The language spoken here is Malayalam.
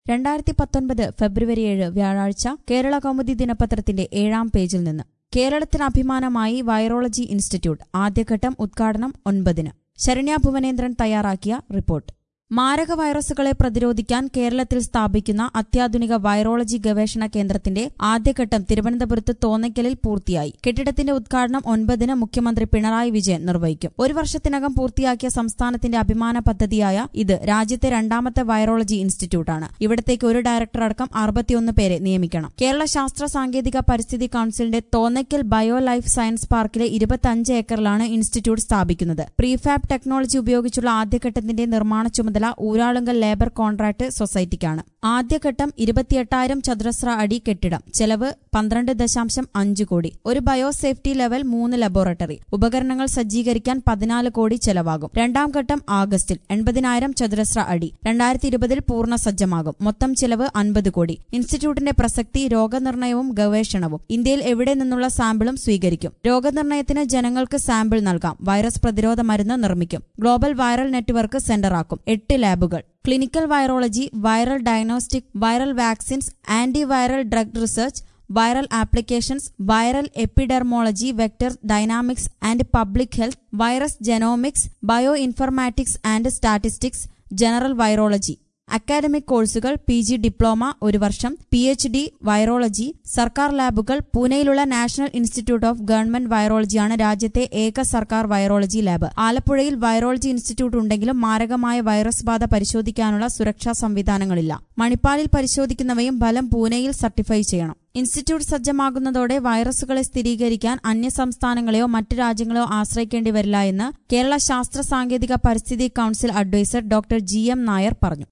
രണ്ടായിരത്തി പത്തൊൻപത് ഫെബ്രുവരി ഏഴ് വ്യാഴാഴ്ച കേരള കൗമുദി ദിനപത്രത്തിന്റെ ഏഴാം പേജിൽ നിന്ന് കേരളത്തിന് അഭിമാനമായി വൈറോളജി ഇൻസ്റ്റിറ്റ്യൂട്ട് ആദ്യഘട്ടം ഉദ്ഘാടനം ഒൻപതിന് ശരണ്യ ഭുവനേന്ദ്രൻ തയ്യാറാക്കിയ റിപ്പോർട്ട് മാരക വൈറസുകളെ പ്രതിരോധിക്കാൻ കേരളത്തിൽ സ്ഥാപിക്കുന്ന അത്യാധുനിക വൈറോളജി ഗവേഷണ കേന്ദ്രത്തിന്റെ ആദ്യഘട്ടം തിരുവനന്തപുരത്ത് തോന്നയ്ക്കലിൽ പൂർത്തിയായി കെട്ടിടത്തിന്റെ ഉദ്ഘാടനം ഒൻപതിന് മുഖ്യമന്ത്രി പിണറായി വിജയൻ നിർവഹിക്കും ഒരു വർഷത്തിനകം പൂർത്തിയാക്കിയ സംസ്ഥാനത്തിന്റെ അഭിമാന പദ്ധതിയായ ഇത് രാജ്യത്തെ രണ്ടാമത്തെ വൈറോളജി ഇൻസ്റ്റിറ്റ്യൂട്ടാണ് ഇവിടത്തേക്ക് ഒരു ഡയറക്ടർ അടക്കം അറുപത്തിയൊന്ന് പേരെ നിയമിക്കണം കേരള ശാസ്ത്ര സാങ്കേതിക പരിസ്ഥിതി കൌൺസിലിന്റെ തോന്നയ്ക്കൽ ബയോ ലൈഫ് സയൻസ് പാർക്കിലെ ഇരുപത്തിയഞ്ച് ഏക്കറിലാണ് ഇൻസ്റ്റിറ്റ്യൂട്ട് സ്ഥാപിക്കുന്നത് പ്രീഫാബ് ടെക്നോളജി ഉപയോഗിച്ചുള്ള ആദ്യഘട്ടത്തിന്റെ നിർമ്മാണ ചുമതല ഊരാളുങ്കൽ ലേബർ കോൺട്രാക്ട് സൊസൈറ്റിക്കാണ് ആദ്യഘട്ടം ഇരുപത്തിയെട്ടായിരം ചതുരശ്ര അടി കെട്ടിടം ചെലവ് പന്ത്രണ്ട് ദശാംശം അഞ്ച് കോടി ഒരു ബയോസേഫ്റ്റി ലെവൽ മൂന്ന് ലബോറട്ടറി ഉപകരണങ്ങൾ സജ്ജീകരിക്കാൻ പതിനാല് കോടി ചെലവാകും രണ്ടാം ഘട്ടം ആഗസ്റ്റിൽ എൺപതിനായിരം ചതുരശ്ര അടി രണ്ടായിരത്തി ഇരുപതിൽ പൂർണ്ണ സജ്ജമാകും മൊത്തം ചെലവ് അൻപത് കോടി ഇൻസ്റ്റിറ്റ്യൂട്ടിന്റെ പ്രസക്തി രോഗനിർണയവും ഗവേഷണവും ഇന്ത്യയിൽ എവിടെ നിന്നുള്ള സാമ്പിളും സ്വീകരിക്കും രോഗനിർണയത്തിന് ജനങ്ങൾക്ക് സാമ്പിൾ നൽകാം വൈറസ് പ്രതിരോധ മരുന്ന് നിർമ്മിക്കും ഗ്ലോബൽ വൈറൽ നെറ്റ്വർക്ക് സെന്ററാക്കും എട്ട് ലാബുകൾ clinical virology viral diagnostic viral vaccines antiviral drug research viral applications viral epidemiology vector dynamics and public health virus genomics bioinformatics and statistics general virology academic കോഴ്സുകൾ പി ജി ഡിപ്ലോമ ഒരു വർഷം പി എച്ച് ഡി വൈറോളജി സർക്കാർ ലാബുകൾ പൂനെയിലുള്ള നാഷണൽ ഇൻസ്റ്റിറ്റ്യൂട്ട് ഓഫ് ഗവൺമെന്റ് വൈറോളജിയാണ് രാജ്യത്തെ ഏക സർക്കാർ വൈറോളജി ലാബ് ആലപ്പുഴയിൽ വൈറോളജി ഇൻസ്റ്റിറ്റ്യൂട്ട് ഉണ്ടെങ്കിലും മാരകമായ വൈറസ് ബാധ പരിശോധിക്കാനുള്ള സുരക്ഷാ സംവിധാനങ്ങളില്ല മണിപ്പാലിൽ പരിശോധിക്കുന്നവയും ഫലം പൂനെയിൽ സർട്ടിഫൈ ചെയ്യണം ഇൻസ്റ്റിറ്റ്യൂട്ട് സജ്ജമാകുന്നതോടെ വൈറസുകളെ സ്ഥിരീകരിക്കാൻ അന്യ സംസ്ഥാനങ്ങളെയോ മറ്റ് രാജ്യങ്ങളെയോ ആശ്രയിക്കേണ്ടി വരില്ല എന്ന് കേരള ശാസ്ത്ര സാങ്കേതിക പരിസ്ഥിതി council adviser doctor G M Nair പറഞ്ഞു